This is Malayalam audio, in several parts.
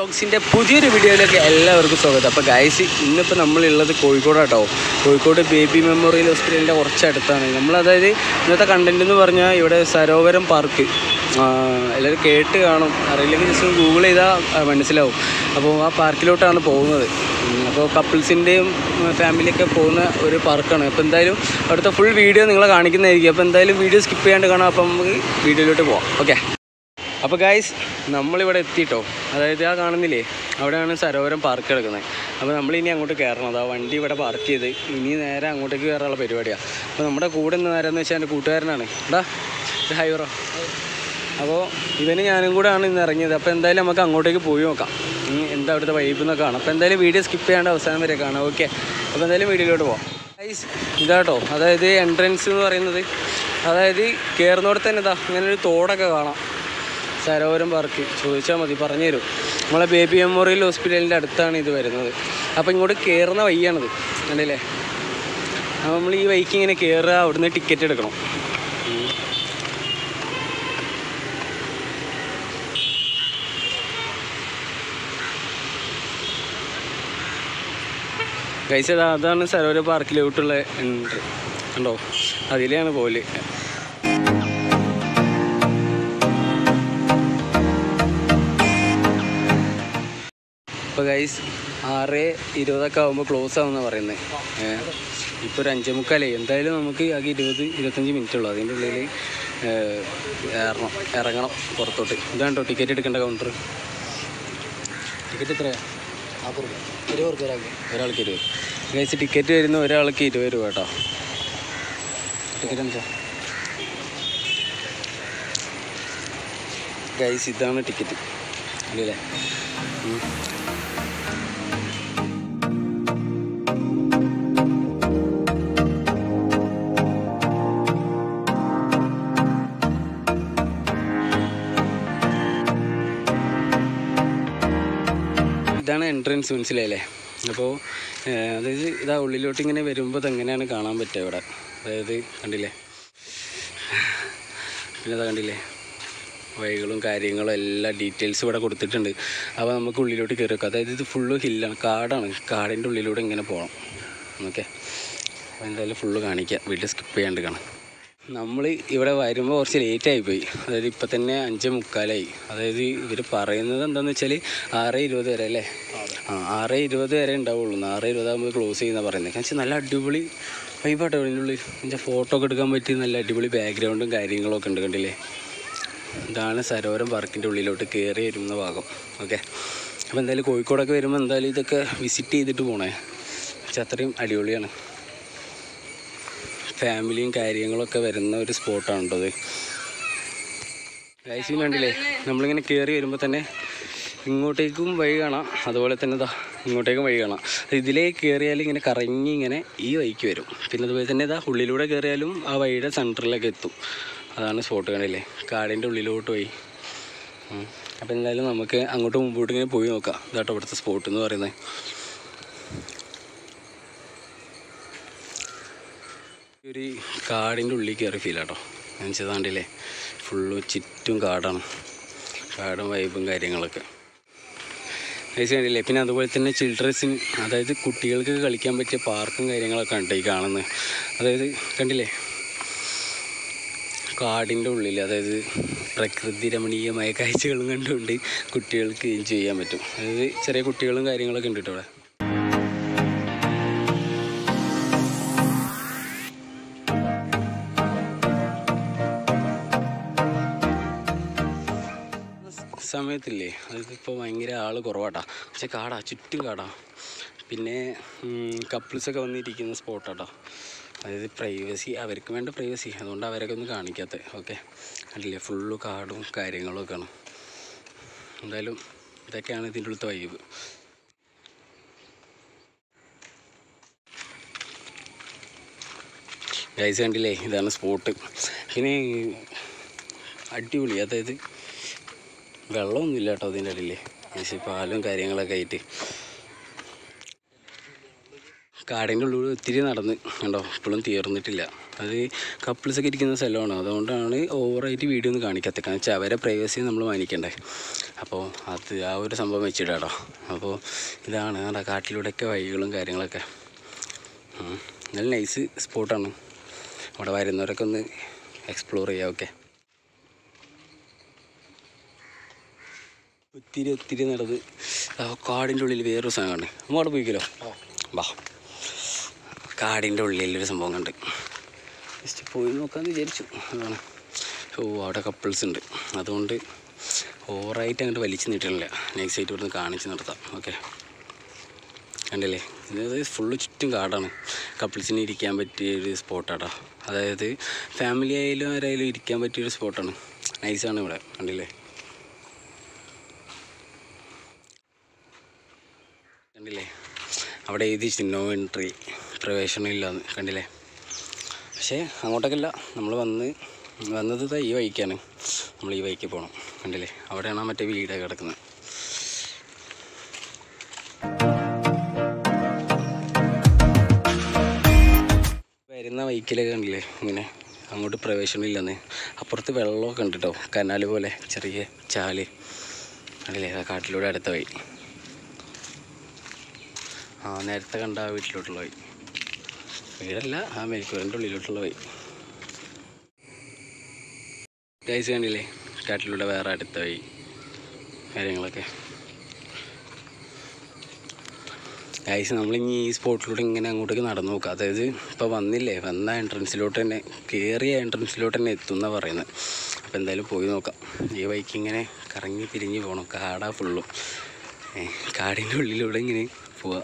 വ്ളോഗ്സിൻ്റെ പുതിയൊരു വീഡിയോയിലേക്ക് എല്ലാവർക്കും സ്വാഗതം അപ്പോൾ ഗൈസ് ഇന്നിപ്പോൾ നമ്മളുള്ളത് കോഴിക്കോടാട്ടോ കോഴിക്കോട് ബേബി മെമ്മോറിയൽ ഹോസ്പിറ്റലിൻ്റെ കുറച്ച് അടുത്താണ് നമ്മൾ അതായത് ഇന്നത്തെ കണ്ടന്റ് എന്ന് പറഞ്ഞാൽ ഇവിടെ സരോവരം പാർക്ക് എല്ലാവരും കേട്ട് കാണും അറിയില്ലെങ്കിൽ ജസ്റ്റ് ഗൂഗിൾ ചെയ്താൽ ആ, മനസ്സിലാവും അപ്പോൾ ആ പാർക്കിലോട്ടാണ് പോകുന്നത് ഉം, അപ്പോൾ കപ്പിൾസിൻ്റെയും ഫാമിലിയൊക്കെ പോകുന്ന ഒരു പാർക്കാണ് അപ്പോൾ എന്തായാലും അവിടുത്തെ ഫുൾ വീഡിയോ നിങ്ങളെ കാണിക്കുന്നതായിരിക്കും അപ്പോൾ എന്തായാലും വീഡിയോ സ്കിപ്പ് ചെയ്യാണ്ട് കാണാം അപ്പോൾ നമുക്ക് വീഡിയോയിലോട്ട് പോവാം ഓക്കെ അപ്പോൾ ഗായ്സ് നമ്മളിവിടെ എത്തിയിട്ടോ അതായത് ആ കാണുന്നില്ലേ അവിടെയാണ് സരോവരം പാർക്ക് കിടക്കുന്നത് അപ്പോൾ നമ്മൾ ഇനി അങ്ങോട്ട് കയറണം അതാ വണ്ടി ഇവിടെ പാർക്ക് ചെയ്ത് ഇനി നേരെ അങ്ങോട്ടേക്ക് കയറാനുള്ള പരിപാടിയാണ് അപ്പോൾ നമ്മുടെ കൂടെ നിന്ന് നേരെന്ന് വെച്ചാൽ എൻ്റെ കൂട്ടുകാരനാണ് എടാ ഇത് ഹൈവറോ അപ്പോൾ ഇവന് ഞാനും കൂടെ ആണ് ഇന്ന് ഇറങ്ങിയത് അപ്പോൾ എന്തായാലും നമുക്ക് അങ്ങോട്ടേക്ക് പോയി നോക്കാം ഉം, എന്താ അവിടുത്തെ വൈബ് എന്നൊക്കെ കാണാം അപ്പോൾ എന്തായാലും വീഡിയോ സ്കിപ്പ് ചെയ്യാണ്ട് അവസാനം വരെ കാണാം ഓക്കെ അപ്പോൾ എന്തായാലും വീഡിയോയിലോട്ട് പോവാം ഗൈസ് ഇതാട്ടോ അതായത് എൻട്രൻസ് എന്ന് പറയുന്നത് അതായത് കയറുന്നോടെ തന്നെ ഇതാ ഇങ്ങനെ ഒരു തോടൊക്കെ കാണാം സരോവരം പാർക്ക് ചോദിച്ചാൽ മതി പറഞ്ഞുതരും നമ്മളെ ബേബി മെമ്മോറിയൽ ഹോസ്പിറ്റലിൻ്റെ അടുത്താണ് ഇത് വരുന്നത് അപ്പോൾ ഇങ്ങോട്ട് കയറുന്ന വഴിയാണിത് കണ്ടില്ലേ അപ്പോൾ നമ്മൾ ഈ വഴിക്ക് ഇങ്ങനെ കയറുക അവിടുന്ന് ടിക്കറ്റ് എടുക്കണം ഉം. ഗൈസ് അതാ അതാണ് സരോവര പാർക്കിലോട്ടുള്ള എൻട്രി കണ്ടോ അതിലെയാണ് പോലെ ഇപ്പോൾ ഗൈസ് ആറ് ഇരുപതൊക്കെ ആകുമ്പോൾ ക്ലോസ് ആവുമെന്ന് പറയുന്നത് ഇപ്പോൾ ഒരു അഞ്ചേ മുക്കാലേ എന്തായാലും നമുക്ക് ആകെ ഇരുപത് ഇരുപത്തഞ്ച് മിനിറ്റ് ഉള്ളൂ അതിൻ്റെ ഉള്ളിൽ ഇറങ്ങണം ഇറങ്ങണം പുറത്തോട്ട് ഇതാണ്ടോ ടിക്കറ്റ് എടുക്കേണ്ട കൗണ്ടർ ടിക്കറ്റ് എത്രയാണ് ഇരുപത് ഒരാൾക്ക് ഒരാൾക്ക് ഇരുപത് ഗൈസ് ടിക്കറ്റ് വരുന്ന ഒരാൾക്ക് ഇരുപത് രൂപ കേട്ടോ ടിക്കറ്റ് എന്താ ഗൈസ് ഇതാണ് ടിക്കറ്റ് അല്ലേ ഉം. ഇതാണ് എൻട്രൻസ് മനസ്സിലായില്ലേ അപ്പോൾ അതായത് ഇതാ ഉള്ളിലോട്ട് ഇങ്ങനെ വരുമ്പോൾ ഇതെങ്ങനെയാണ് കാണാൻ പറ്റുക ഇവിടെ അതായത് കണ്ടില്ലേ പിന്നെ ഇതാ കണ്ടില്ലേ വഴികളും കാര്യങ്ങളും എല്ലാ ഡീറ്റെയിൽസും ഇവിടെ കൊടുത്തിട്ടുണ്ട് അപ്പോൾ നമുക്ക് ഉള്ളിലോട്ട് കയറി വെക്കാം അതായത് ഇത് ഫുള്ള് ഹില്ലാണ് കാടാണ് കാടിൻ്റെ ഉള്ളിലൂടെ ഇങ്ങനെ പോകണം ഓക്കെ അപ്പോൾ എന്തായാലും ഫുള്ള് കാണിക്കാം വീട്ടിൽ സ്കിപ്പ് ചെയ്യാണ്ട് കാണാം നമ്മൾ ഇവിടെ വരുമ്പോൾ കുറച്ച് ലേറ്റ് ആയിപ്പോയി അതായത് ഇപ്പം തന്നെ അഞ്ച് മുക്കാലായി അതായത് ഇവർ പറയുന്നത് എന്താണെന്ന് വെച്ചാൽ ആറ് ഇരുപത് വരെ അല്ലേ ആ ആറ് ഇരുപത് വരെ ഉണ്ടാവുള്ളൂ ആറ് ഇരുപതാകുമ്പോൾ ക്ലോസ് ചെയ്യുന്ന പറയുന്നത് കാരണം വെച്ചാൽ നല്ല അടിപൊളി വൈബാട്ടോ ഇതിനുള്ളിൽ എന്നുവെച്ചാൽ ഫോട്ടോ ഒക്കെ എടുക്കാൻ പറ്റിയ നല്ല അടിപൊളി ബാക്ക്ഗ്രൗണ്ടും കാര്യങ്ങളൊക്കെ ഉണ്ട് കണ്ടില്ലേ ഇതാണ് സരോവരം പാർക്കിൻ്റെ ഉള്ളിലോട്ട് കയറി വരുന്ന ഭാഗം ഓക്കെ അപ്പോൾ എന്തായാലും കോഴിക്കോടൊക്കെ വരുമ്പോൾ എന്തായാലും ഇതൊക്കെ വിസിറ്റ് ചെയ്തിട്ട് പോണേ പക്ഷെ അത്രയും അടിപൊളിയാണ് ഫാമിലിയും കാര്യങ്ങളൊക്കെ വരുന്ന ഒരു സ്പോട്ടാണ് കേട്ടോ അത് ഗൈസിന് കണ്ടില്ലേ നമ്മളിങ്ങനെ കയറി വരുമ്പോൾ തന്നെ ഇങ്ങോട്ടേക്കും വഴി കാണാം അതുപോലെ തന്നെ ഇതാ ഇങ്ങോട്ടേക്കും വഴി കാണാം ഇതിലേ കയറിയാൽ ഇങ്ങനെ കറങ്ങി ഇങ്ങനെ ഈ വഴിക്ക് വരും പിന്നെ അതുപോലെ തന്നെ ഇതാ ഉള്ളിലൂടെ കയറിയാലും ആ വഴിയുടെ സെൻറ്ററിലൊക്കെ എത്തും അതാണ് സ്പോട്ട് കണ്ടില്ലേ കാടിൻ്റെ ഉള്ളിലോട്ട് പോയി അപ്പോൾ എന്തായാലും നമുക്ക് അങ്ങോട്ട് മുമ്പോട്ട് ഇങ്ങനെ പോയി നോക്കാം ഇതാട്ടോ ഇവിടുത്തെ സ്പോട്ട് എന്ന് പറയുന്നത് ഒരു കാടിൻ്റെ ഉള്ളിൽ കയറി ഫീൽ ആട്ടോ ഞാൻ ചെയ്താണ്ടില്ലേ ഫുള്ള് ചുറ്റും കാടാണ് കാടും വൈബും കാര്യങ്ങളൊക്കെ ഗൈസ് കണ്ടില്ലേ പിന്നെ അതുപോലെ തന്നെ ചിൽഡ്രൻസിന് അതായത് കുട്ടികൾക്ക് കളിക്കാൻ പറ്റിയ പാർക്കും കാര്യങ്ങളൊക്കെ ഉണ്ട് ഈ കാണുന്നത് അതായത് കണ്ടില്ലേ കാടിൻ്റെ ഉള്ളിൽ അതായത് പ്രകൃതി രമണീയമായ കാഴ്ചകളും കണ്ടുകൊണ്ട് കുട്ടികൾക്ക് എൻജോയ് ചെയ്യാൻ പറ്റും അതായത് ചെറിയ കുട്ടികളും കാര്യങ്ങളൊക്കെ ഉണ്ട് കേട്ടോ ഇവിടെ സമയത്തില്ലേ അതിപ്പോൾ ഭയങ്കര ആൾ കുറവാട്ടാ പക്ഷെ കാടാ ചുറ്റും കാടാ പിന്നെ കപ്പിൾസൊക്കെ വന്നിരിക്കുന്ന സ്പോട്ടാട്ടോ അതായത് പ്രൈവസി അവർക്ക് വേണ്ട പ്രൈവസി അതുകൊണ്ട് അവരൊക്കെ ഒന്ന് കാണിക്കാത്തത് ഓക്കെ കണ്ടില്ലേ ഫുള്ള് കാടും കാര്യങ്ങളും ഒക്കെയാണ് എന്തായാലും ഇതൊക്കെയാണ് ഇതിൻ്റെ ഉള്ളത്തെ വൈബ് ഗൈസ് കണ്ടില്ലേ ഇതാണ് സ്പോട്ട് പിന്നെ അടിപൊളി അതായത് വെള്ളമൊന്നുമില്ല കേട്ടോ അതിൻ്റെ ഇടയിൽ പക്ഷേ പാലും കാര്യങ്ങളൊക്കെ ആയിട്ട് കാടിൻ്റെ ഉള്ളിൽ ഒത്തിരി നടന്ന് കണ്ടോ ഇപ്പോഴും തീർന്നിട്ടില്ല അത് കപ്പിൾസൊക്കെ ഇരിക്കുന്ന സ്ഥലമാണ് അതുകൊണ്ടാണ് ഓവറായിട്ട് വീഡിയോ ഒന്നും കാണിക്കാത്തത് കാരണം വെച്ചാൽ അവരെ പ്രൈവസി നമ്മൾ മാനിക്കണ്ടേ അപ്പോൾ അത് ആ ഒരു സംഭവം വെച്ചിട്ടാട്ടോ അപ്പോൾ ഇതാണ് നമ്മുടെ കാട്ടിലൂടെയൊക്കെ വഴികളും കാര്യങ്ങളൊക്കെ ഉം. നല്ല നൈസ് സ്പോട്ടാണ് അവിടെ വരുന്നവരൊക്കെ ഒന്ന് എക്സ്പ്ലോർ ചെയ്യാം ഓക്കെ ഒത്തിരി ഒത്തിരി നടന്ന് ആ കാടിൻ്റെ ഉള്ളിൽ വേറൊരു സാധനം കണ്ട് നമ്മൾ അവിടെ പോയിക്കലോ വാ കാടിൻ്റെ ഉള്ളിലൊരു സംഭവം കണ്ട് ജസ്റ്റ് പോയി നോക്കാമെന്ന് വിചാരിച്ചു അതാണ് ഓ അവിടെ കപ്പിൾസ് ഉണ്ട് അതുകൊണ്ട് ഓവറായിട്ട് അങ്ങോട്ട് വലിച്ചു നീട്ടണില്ല നൈസായിട്ട് ഇവിടുന്ന് കാണിച്ച് നിർത്താം ഓക്കെ കണ്ടില്ലേ ഇത് ഫുള്ള് ചുറ്റും കാടാണ് കപ്പിൾസിന് ഇരിക്കാൻ പറ്റിയ ഒരു സ്പോട്ടാട്ടോ അതായത് ഫാമിലി ആയാലും ആരായാലും ഇരിക്കാൻ പറ്റിയൊരു സ്പോട്ടാണ് നൈസാണ് ഇവിടെ കണ്ടില്ലേ കണ്ടില്ലേ അവിടെ എഴുതി നോ എൻട്രി പ്രവേശനം ഇല്ലാന്ന് കണ്ടില്ലേ പക്ഷേ അങ്ങോട്ടേക്കല്ല നമ്മൾ വന്ന് വന്നത് ദാ ഈ വഴിക്കാണ് നമ്മൾ ഈ വഴിക്ക് പോകണം കണ്ടില്ലേ അവിടെയാണ് ആ മറ്റേ വീടൊക്കെ കിടക്കുന്നത് വരുന്ന വൈക്കിലൊക്കെ കണ്ടില്ലേ ഇങ്ങനെ അങ്ങോട്ട് പ്രവേശനം ഇല്ലെന്ന് അപ്പുറത്ത് വെള്ളമൊക്കെ ഉണ്ട് കേട്ടോ കനാല് പോലെ ചെറിയ ചാല് കണ്ടില്ലേ ആ കാട്ടിലൂടെ അടുത്ത വഴി ആ നേരത്തെ കണ്ട ആ വീട്ടിലോട്ടുള്ള വഴി വീടല്ല ആ മേൽക്കൂരൻ്റെ ഉള്ളിലോട്ടുള്ള വഴി ഗൈസ് കണ്ടില്ലേ കാട്ടിലൂടെ വേറെ അടുത്ത വഴി കാര്യങ്ങളൊക്കെ ഗൈസ് നമ്മളിനി ഈ സ്പോട്ടിലൂടെ ഇങ്ങനെ അങ്ങോട്ടേക്ക് നടന്നു നോക്കുക അതായത് ഇപ്പോൾ വന്നില്ലേ വന്ന എൻട്രൻസിലോട്ട് തന്നെ കയറിയ എൻട്രൻസിലോട്ട് തന്നെ എത്തും എന്നാണ് പറയുന്നത് അപ്പോൾ എന്തായാലും പോയി നോക്കാം ഈ ബൈക്ക് ഇങ്ങനെ കറങ്ങി തിരിഞ്ഞ് പോകണം കാടാ ഫുള്ളും ഏ, കാടിൻ്റെ ഉള്ളിലൂടെ ഇങ്ങനെ പോവാ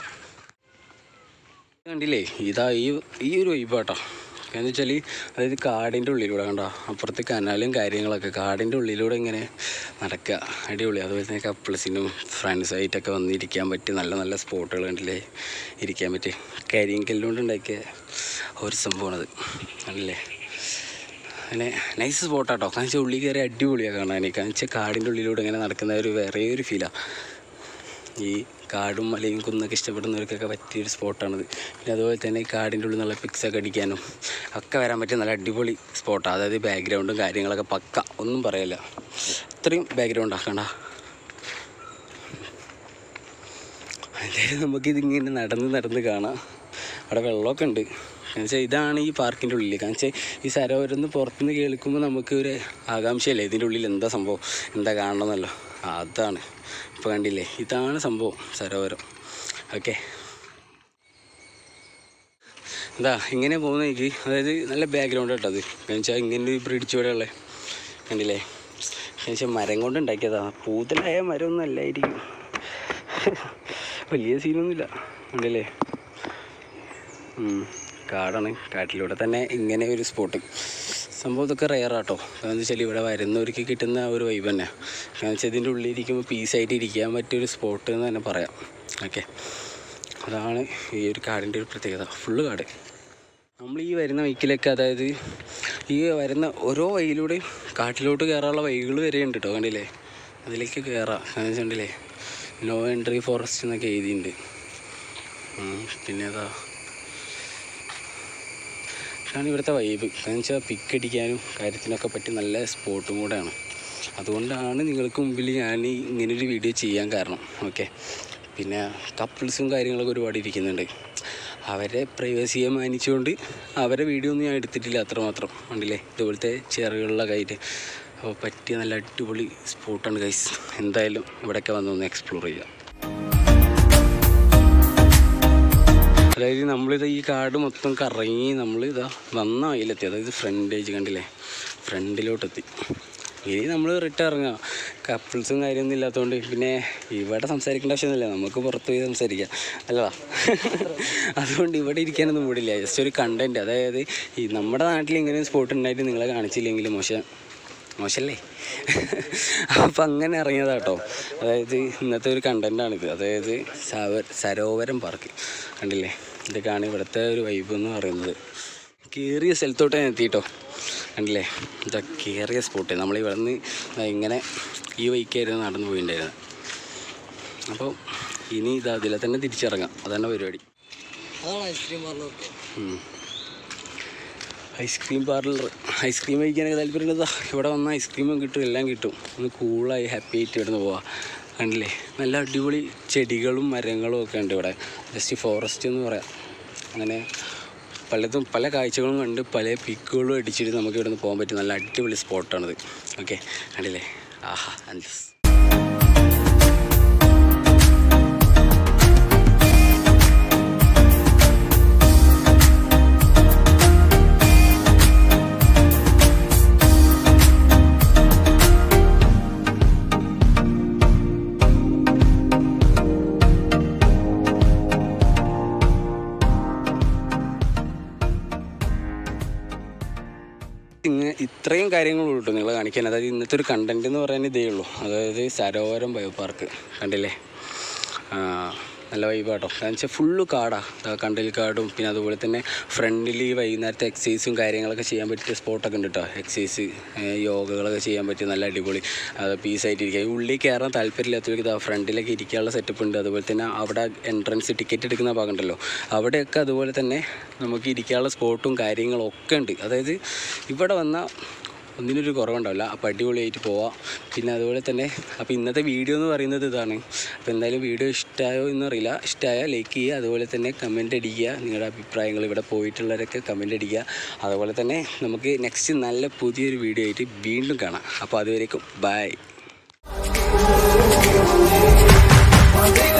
കണ്ടില്ലേ ഇതാ ഈ ഈ ഒരു വൈബാട്ടോ എന്ന് വെച്ചാൽ അതായത് കാടിൻ്റെ ഉള്ളിലൂടെ കണ്ടോ അപ്പുറത്ത് കനാലും കാര്യങ്ങളൊക്കെ കാടിൻ്റെ ഉള്ളിലൂടെ ഇങ്ങനെ നടക്കുക അടിപൊളി അതുപോലെ തന്നെ കപ്പിൾസിനും ഫ്രണ്ട്സായിട്ടൊക്കെ വന്നിരിക്കാൻ പറ്റിയ നല്ല നല്ല സ്പോട്ടുകൾ കണ്ടില്ലേ ഇരിക്കാൻ പറ്റി കരിങ്കല്ലുകൊണ്ട് ഉണ്ടാക്കിയ ഒരു സംഭവമാണത് കണ്ടില്ലേ അങ്ങനെ നൈസ് സ്പോട്ടാട്ടോ കാരണം വെച്ചാൽ ഉള്ളിൽ കയറി അടിപൊളിയാണ് കാണാൻ കാരണം വെച്ചാൽ കാടിൻ്റെ ഉള്ളിലൂടെ ഇങ്ങനെ നടക്കുന്ന ഒരു വേറെ ഒരു ഫീലാണ് ഈ കാടും മലയും കുന്നൊക്കെ ഇഷ്ടപ്പെടുന്നവർക്കൊക്കെ പറ്റിയൊരു സ്പോട്ടാണിത് പിന്നെ അതുപോലെ തന്നെ ഈ കാടിൻ്റെ ഉള്ളിൽ നല്ല പിക്സൊക്കെ അടിക്കാനും ഒക്കെ വരാൻ പറ്റിയ നല്ല അടിപൊളി സ്പോട്ടാണ് അതായത് ബാക്ക്ഗ്രൗണ്ടും കാര്യങ്ങളൊക്കെ പക്ക ഒന്നും പറയില്ല അത്രയും ബാക്ക്ഗ്രൗണ്ട് ആക്കണ്ട എന്തായാലും നമുക്കിതിങ്ങനെ നടന്ന് നടന്ന് കാണാം അവിടെ വെള്ളമൊക്കെ ഉണ്ട് കാരണം വെച്ചാൽ ഇതാണ് ഈ പാർക്കിൻ്റെ ഉള്ളിൽ കാരണം വെച്ചാൽ ഈ സരോവരം പുറത്തുനിന്ന് കേൾക്കുമ്പോൾ നമുക്ക് ഒരു ആകാംക്ഷയല്ലേ ഇതിൻ്റെ ഉള്ളിൽ എന്താ സംഭവം എന്താ കാണണമെന്നല്ലോ അതാണ് ഇപ്പോൾ കണ്ടില്ലേ ഇതാണ് സംഭവം സരോവരം ഓക്കെ എന്താ ഇങ്ങനെ പോകുന്ന എനിക്ക് അതായത് നല്ല ബാക്ക്ഗ്രൗണ്ട് കേട്ടോ അത് കാരണം വെച്ചാൽ ഇങ്ങനെ ഒരു ബ്രിഡ്ജ് ഇവിടെ ഉള്ളത് കണ്ടില്ലേ കാരണം വെച്ചാൽ മരം കൊണ്ട് ഉണ്ടാക്കിയതാണ് പൂതലായ മരമൊന്നും അല്ലായിരിക്കും വലിയ സീനൊന്നുമില്ല കണ്ടില്ലേ ഉം. കാടാണ് കാട്ടിലൂടെ തന്നെ ഇങ്ങനെ ഒരു സ്പോട്ട് സംഭവം ഇതൊക്കെ റെയറാട്ടോ കാരണം വെച്ചാൽ ഇവിടെ വരുന്നവർക്ക് കിട്ടുന്ന ആ ഒരു വൈബ് തന്നെ കാരണം വെച്ചാൽ ഇതിൻ്റെ ഉള്ളിൽ ഇരിക്കുമ്പോൾ പീസായിട്ട് ഇരിക്കാൻ പറ്റിയൊരു സ്പോട്ട് എന്ന് തന്നെ പറയാം ഓക്കെ അതാണ് ഈ ഒരു കാടിൻ്റെ ഒരു പ്രത്യേകത ഫുള്ള് കാട് നമ്മൾ ഈ വരുന്ന വഴിക്കിലൊക്കെ അതായത് ഈ വരുന്ന ഓരോ വഴിയിലൂടെയും കാട്ടിലോട്ട് കയറാനുള്ള വഴികൾ വരെ ഉണ്ട് കേട്ടോ കണ്ടില്ലേ അതിലേക്ക് കയറാം കാരണം വെച്ചിട്ടുണ്ടല്ലേ നോ എൻട്രി ഫോറസ്റ്റ് എന്നൊക്കെ എഴുതിയിട്ടുണ്ട് ഉം, പിന്നെ അതാ ഇതാണ് ഇവിടുത്തെ വൈബ് കാരണം വെച്ചാൽ പിക്ക് അടിക്കാനും കാര്യത്തിനൊക്കെ പറ്റി നല്ല സ്പോട്ടും കൂടെയാണ് അതുകൊണ്ടാണ് നിങ്ങൾക്ക് മുമ്പിൽ ഞാൻ ഈ ഇങ്ങനൊരു വീഡിയോ ചെയ്യാൻ കാരണം ഓക്കെ പിന്നെ കപ്പിൾസും കാര്യങ്ങളൊക്കെ ഒരുപാട് ഇരിക്കുന്നുണ്ട് അവരെ പ്രൈവസിയെ മാനിച്ചുകൊണ്ട് അവരെ വീഡിയോ ഒന്നും ഞാൻ എടുത്തിട്ടില്ല അത്രമാത്രം കണ്ടില്ലേ ഇതുപോലത്തെ ചെയറുകളിലൊക്കെ ആയിട്ട് അപ്പോൾ പറ്റിയ നല്ല അടിപൊളി സ്പോട്ടാണ് ഗൈസ് എന്തായാലും ഇവിടെയൊക്കെ വന്നൊന്ന് എക്സ്പ്ലോർ ചെയ്യാം അതായത് നമ്മളിത് ഈ കാട് മൊത്തം കറങ്ങി നമ്മൾ ഇതാ വന്ന വഴിയിലെത്തി അതായത് ഫ്രണ്ടേജ് കണ്ടില്ലേ ഫ്രണ്ടിലോട്ടെത്തി ഇനി നമ്മൾ റിട്ടേൺ ഇറങ്ങാം കപ്പിൾസും കാര്യമൊന്നും ഇല്ലാത്തതുകൊണ്ട് പിന്നെ ഇവിടെ സംസാരിക്കേണ്ട ആവശ്യമൊന്നുമില്ല നമുക്ക് പുറത്ത് പോയി സംസാരിക്കാം അല്ലടാ അതുകൊണ്ട് ഇവിടെ ഇരിക്കാനൊന്നും മൂടില്ല ജസ്റ്റ് ഒരു കണ്ടൻറ്റ് അതായത് ഈ നമ്മുടെ നാട്ടിൽ ഇങ്ങനെ സ്പോട്ട് ഉണ്ടായിട്ട് നിങ്ങളെ കാണിച്ചില്ലെങ്കിൽ മോശം മോശമല്ലേ അപ്പം അങ്ങനെ ഇറങ്ങിയതാട്ടോ അതായത് ഇന്നത്തെ ഒരു കണ്ടൻറ്റാണിത് അതായത് സവ സരോവരം പാർക്ക് കണ്ടില്ലേ ഇതൊക്കെയാണ് ഇവിടുത്തെ ഒരു വൈബ് എന്ന് പറയുന്നത് കയറിയ സ്ഥലത്തോട്ട് ഞാൻ എത്തിയിട്ടോ കണ്ടില്ലേ ഇതാ കയറിയ സ്പോട്ട് നമ്മൾ ഇവിടെ നിന്ന് ഇങ്ങനെ ഈ വൈക്കായിരുന്നു നടന്നു പോയിണ്ടായിരുന്നത് അപ്പോൾ ഇനി ഇത് അതിലെ തന്നെ തിരിച്ചിറങ്ങാം അതാണ് പരിപാടി അതാണ് ഐസ്ക്രീം പാർലർക്ക് ഐസ്ക്രീം പാർലർ ഐസ്ക്രീം കഴിക്കാനൊക്കെ താല്പര്യമുള്ളതാ ഇവിടെ വന്നാൽ ഐസ്ക്രീമും കിട്ടും എല്ലാം കിട്ടും ഒന്ന് കൂളായി ഹാപ്പി ആയിട്ട് ഇവിടെ നിന്ന് പോവാം കണ്ടില്ലേ നല്ല അടിപൊളി ചെടികളും മരങ്ങളും ഒക്കെ ഉണ്ട് ഇവിടെ ജസ്റ്റ് ഫോറസ്റ്റ് എന്ന് പറയാം അങ്ങനെ പലതും പല കാഴ്ചകളും കണ്ട് പല പിക്കുകളും അടിച്ചിട്ട് നമുക്ക് ഇവിടെ നിന്ന് പോകാൻ പറ്റും നല്ല അടിപൊളി സ്പോട്ടാണിത് ഓക്കെ കണ്ടില്ലേ ആഹാ അൻസ് ഇങ്ങനെ ഇത്രയും കാര്യങ്ങളുള്ളൂ കേട്ടോ നിങ്ങളെ കാണിക്കാൻ അതായത് ഇന്നത്തെ ഒരു കണ്ടന്റ് എന്ന് പറയാൻ ഇതേ ഉള്ളൂ അതായത് സരോവരം ബയോ പാർക്ക് കണ്ടില്ലേ ആ, നല്ല വൈബ് കേട്ടോ കാരണം വെച്ചാൽ ഫുള്ള് കാടാ ദാ കണ്ടൽ കാടും പിന്നെ അതുപോലെ തന്നെ ഫ്രണ്ടിൽ ഈ വൈകുന്നേരത്തെ എക്സസൈസും കാര്യങ്ങളൊക്കെ ചെയ്യാൻ പറ്റിയ സ്പോട്ടൊക്കെ ഉണ്ട് കേട്ടോ എക്സസൈസ് യോഗകളൊക്കെ ചെയ്യാൻ പറ്റിയ നല്ല അടിപൊളി അത് പീസായിട്ടിരിക്കുക ഈ ഉള്ളിൽ കയറാൻ താല്പര്യമില്ലാത്തവർക്ക് ഇതാ ഫ്രണ്ടിലൊക്കെ ഇരിക്കാനുള്ള സെറ്റപ്പ് ഉണ്ട് അതുപോലെ തന്നെ അവിടെ എൻട്രൻസ് ടിക്കറ്റ് എടുക്കുന്ന ഭാഗം ഉണ്ടല്ലോ അവിടെയൊക്കെ അതുപോലെ തന്നെ നമുക്ക് ഇരിക്കാനുള്ള സ്പോട്ടും കാര്യങ്ങളും ഒക്കെ ഉണ്ട് അതായത് ഇവിടെ വന്ന ഒന്നിനൊരു കുറവുണ്ടാവില്ല അപ്പോൾ അടിപൊളിയായിട്ട് പോവാം പിന്നെ അതുപോലെ തന്നെ അപ്പോൾ ഇന്നത്തെ വീഡിയോ എന്ന് പറയുന്നത് ഇതാണ് അപ്പോൾ എന്തായാലും വീഡിയോ ഇഷ്ടമായോ എന്നറിയില്ല ഇഷ്ടമായാൽ ലൈക്ക് ചെയ്യുക അതുപോലെ തന്നെ കമൻ്റ് അടിക്കുക നിങ്ങളുടെ അഭിപ്രായങ്ങൾ ഇവിടെ പോയിട്ടുള്ളവരൊക്കെ കമൻ്റ് അടിക്കുക അതുപോലെ തന്നെ നമുക്ക് നെക്സ്റ്റ് നല്ല പുതിയൊരു വീഡിയോ ആയിട്ട് വീണ്ടും കാണാം അപ്പോൾ അതുവരേക്കും ബൈ മന്ത്രി